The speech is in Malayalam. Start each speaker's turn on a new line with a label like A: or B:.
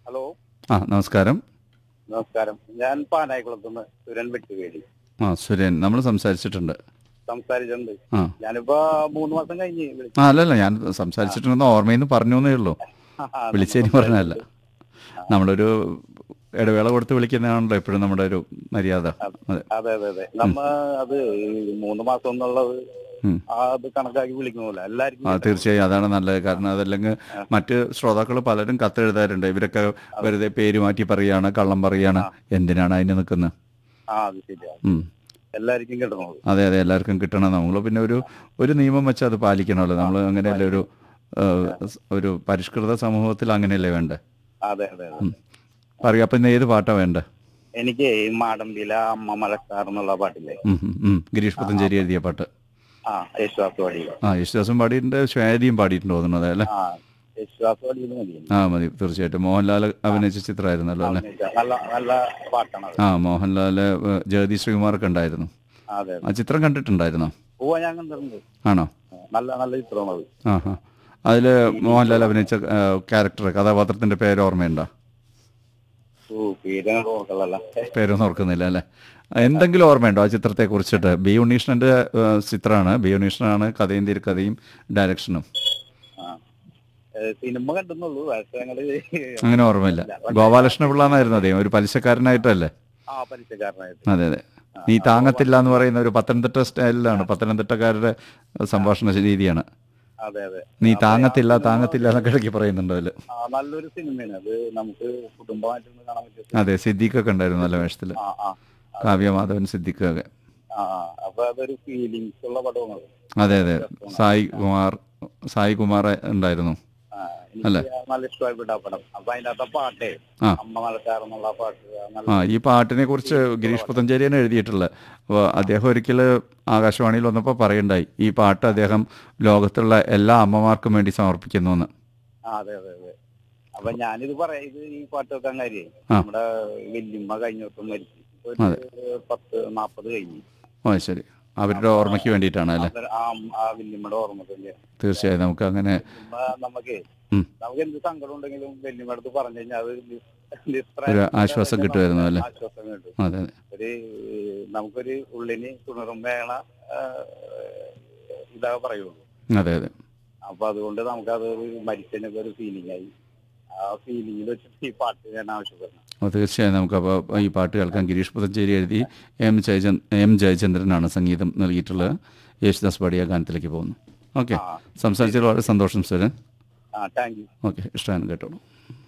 A: ഹലോ
B: ആ നമസ്കാരം
A: നമസ്കാരം ഞാൻ പാനായിക്കുളത്തുനിന്ന് സുരൻ വെട്ടുവേലി
B: ആ സുരേൻ നമ്മൾ സംസാരിച്ചിട്ടുണ്ട്
A: സംസാരിച്ചിട്ടുണ്ട്
B: ആ
A: ഞാനിപ്പോ മൂന്ന് മാസം കഴിഞ്ഞ് വിളിച്ചു
B: ആ അല്ലല്ല ഞാൻ സംസാരിച്ചിട്ടുണ്ടെന്ന് ഓർമ്മയെന്ന് പറഞ്ഞു എന്നേ ഉള്ളൂ വിളിച്ചതിന് പറഞ്ഞല്ല നമ്മളൊരു ഇടവേള കൊടുത്ത് വിളിക്കുന്നതാണല്ലോ എപ്പോഴും നമ്മുടെ ഒരു മര്യാദ അതെ
A: അതെ അതെ അതെ നമ്മ അത് ഈ മൂന്ന് മാസം എന്നുള്ളത്
B: ഉം.
A: ആ അത് കണക്കാക്കി വിളിക്കണമല്ലോ എല്ലാവർക്കും
B: ആ തീർച്ചയായും അതാണ് നല്ലത് കാരണം അതല്ലെങ്കിൽ മറ്റ് ശ്രോതാക്കൾ പലരും കത്തെഴുതാറുണ്ട് ഇവരൊക്കെ വെറുതെ പേര് മാറ്റി പറയാണ് കള്ളം പറയാണ് എന്തിനാണ് അതിന് നിൽക്കുന്നത്
A: ആ അത് ശരിയാ
B: ഉം.
A: എല്ലാവർക്കും കിട്ടണത്
B: അതെ അതെ എല്ലാവർക്കും കിട്ടണം നമ്മൾ പിന്നെ ഒരു ഒരു നിയമം വെച്ച് അത് പാലിക്കണമല്ലോ നമ്മൾ അങ്ങനെയല്ലേ ഒരു ഏഹ്, ഒരു പരിഷ്കൃത സമൂഹത്തിൽ അങ്ങനെയല്ലേ വേണ്ടേ
A: അതെ അതെ അതെ
B: പറയൂ അപ്പം ഇന്ന് ഏത് പാട്ടാ വേണ്ടേ
A: എനിക്ക് ഈ മാടമ്പില അമ്മ മലക്കാർ എന്നുള്ള പാട്ടില്ലേ
B: ഉം, ഉം, ഉം. ഗിരീഷ് പുത്തഞ്ചേരി എഴുതിയ പാട്ട്
A: ആ യേശുദാസ് പാടി
B: ആ യേശുദാസും പാടിയിട്ടുണ്ട് ശ്വേതിയും പാടിയിട്ടുണ്ട് തോന്നുന്നത് അല്ലേ
A: ആ യേശുദാസ് പാടിയത് മതി
B: ആ മതി തീർച്ചയായിട്ടും മോഹൻലാൽ അഭിനയിച്ച ചിത്രമായിരുന്നല്ലോ അല്ലേ
A: നല്ല നല്ല പാട്ടാണ് അത്
B: ആ മോഹൻലാല് ഏഹ്, ജഗതി ശ്രീകുമാറൊക്കെ ഉണ്ടായിരുന്നു
A: അതെ
B: ആ ചിത്രം കണ്ടിട്ടുണ്ടായിരുന്നോ
A: പോവാ ഞാൻ കണ്ടിട്ടുണ്ട്
B: ആണോ
A: നല്ല നല്ല ചിത്രമാണ് അത്
B: ആ ഹാ അതിൽ മോഹൻലാൽ അഭിനയിച്ച ക്യാരക്ടർ കഥാപാത്രത്തിന്റെ പേര് ഓർമ്മയുണ്ടോ
A: ഓ പേര് ഓർക്കല്ല
B: പേരൊന്നും ഓർക്കുന്നില്ല അല്ലേ എന്തെങ്കിലും ഓർമ്മയുണ്ടോ ആ ചിത്രത്തെ കുറിച്ചിട്ട് ബി ഉണ്ണീഷ്ണന്റെ ഏഹ്, ചിത്രമാണ് ബി ഉണ്ണീഷ്ണനാണ് കഥയും തിരക്കഥയും ഡയറക്ഷനും
A: സിനിമ കണ്ടെന്നുള്ളൂ പക്ഷെ ഞങ്ങള്
B: അങ്ങനെ ഓർമ്മയില്ല ഗോപാലകൃഷ്ണ പിള്ള എന്നായിരുന്നു അദ്ദേഹം ഒരു പലിശക്കാരനായിട്ടല്ലേ
A: ആ പലിശക്കാരനായിട്ട്
B: അതെ അതെ നീ താങ്ങത്തില്ല എന്ന് പറയുന്ന ഒരു പത്തനംതിട്ട സ്റ്റൈലിലാണ് പത്തനംതിട്ടക്കാരുടെ സംഭാഷണ രീതിയാണ്
A: അതെ അതെ
B: നീ താങ്ങത്തില്ല താങ്ങത്തില്ല എന്നൊക്കെ ഇടയ്ക്ക് പറയുന്നുണ്ട് അതിൽ
A: ആ നല്ലൊരു സിനിമയാണ് അത് നമുക്ക് കുടുംബമായിട്ട് ഒന്ന് കാണാൻ പറ്റിയ
B: അതെ സിദ്ദീഖൊക്കെ ഉണ്ടായിരുന്നു നല്ല വേഷത്തിൽ
A: ആ ആ
B: കാവ്യമാധവൻ സിദ്ദീഖൊക്കെ
A: ആ ആ അപ്പൊ അതൊരു ഫീലിങ്സ് ഉള്ള പടമാണ്
B: അതെ അതെ സായി കുമാർ സായി കുമാർ ഉണ്ടായിരുന്നു
A: ആ, എനിക്ക് നല്ല ഇഷ്ടമായിപ്പെട്ട ആ പടം അപ്പൊ അതിനകത്തെ പാട്ടേ
B: ആ.
A: അമ്മ മലക്കാരെന്നുള്ള പാട്ട് ആ നല്ല
B: ആ ഈ പാട്ടിനെ കുറിച്ച് ഗിരീഷ് പുത്തഞ്ചേരിയാണ് എഴുതിയിട്ടുള്ളത് അപ്പോൾ അദ്ദേഹം ഒരിക്കൽ ആകാശവാണിയിൽ വന്നപ്പോൾ പറയുണ്ടായി ഈ പാട്ട് അദ്ദേഹം ലോകത്തുള്ള എല്ലാ അമ്മമാർക്കും വേണ്ടി സമർപ്പിക്കുന്നു എന്ന്
A: ആ അതെ അതെ അതെ അപ്പൊ ഞാനിത് പറയാ ഇത് ഈ പാട്ട് വെക്കാൻ കാര്യേ
B: ആ.
A: നമ്മുടെ വല്യമ്മ കഴിഞ്ഞ ദിവസം മരിച്ചു ഒരു പത്ത് നാപ്പത് കഴിഞ്ഞു
B: ഓ ശരി അവരുടെ ഓർമ്മയ്ക്ക് വേണ്ടിയിട്ടാണ് അല്ലേ
A: അത് ആ ആ വല്യമ്മയുടെ ഓർമ്മ തന്നെ
B: തീർച്ചയായും നമുക്ക് അങ്ങനെ
A: വല്യമ്മ നമുക്ക്
B: ഉം.
A: നമുക്ക് എന്ത് സങ്കടം ഉണ്ടെങ്കിലും വല്യമ്മ അടുത്ത് പറഞ്ഞു കഴിഞ്ഞാൽ അത് നിസ്- നിസ്പ്രായ-
B: ഒരു ആശ്വാസം കിട്ടുമായിരുന്നു അല്ലേ?
A: ആശ്വാസം കിട്ടും
B: അതെ അതെ
A: ഒരു നമുക്കൊരു ഉള്ളിന് തുണറുമ്പേണ ഇതാ പറയുള്ളൂ
B: അതെ അതെ
A: അപ്പൊ അതുകൊണ്ട് നമുക്കത് ഒരു മരിച്ചതിനൊക്കെ ഒരു ഫീലിംഗ് ആയി ആ ഫീലിംഗിൽ വെച്ചിട്ട് ഈ പാട്ട് ഞാൻ ആവശ്യപ്പെടുന്നു
B: അപ്പോൾ തീർച്ചയായും നമുക്ക് അപ്പോൾ ഈ പാട്ട് കേൾക്കാൻ ഗിരീഷ് പുത്തഞ്ചേരി എഴുതി എം ജയചന്ദ് എം ജയചന്ദ്രനാണ് സംഗീതം നൽകിയിട്ടുള്ളത് യേശുദാസ് പാടിയ ഗാനത്തിലേക്ക് പോകുന്നു ഓക്കെ
A: ആ
B: സംസാരിച്ചതിൽ വളരെ സന്തോഷം സുരൻ
A: ആ താങ്ക് യു
B: ഓക്കെ ഇഷ്ടമാണ് കേട്ടോളൂ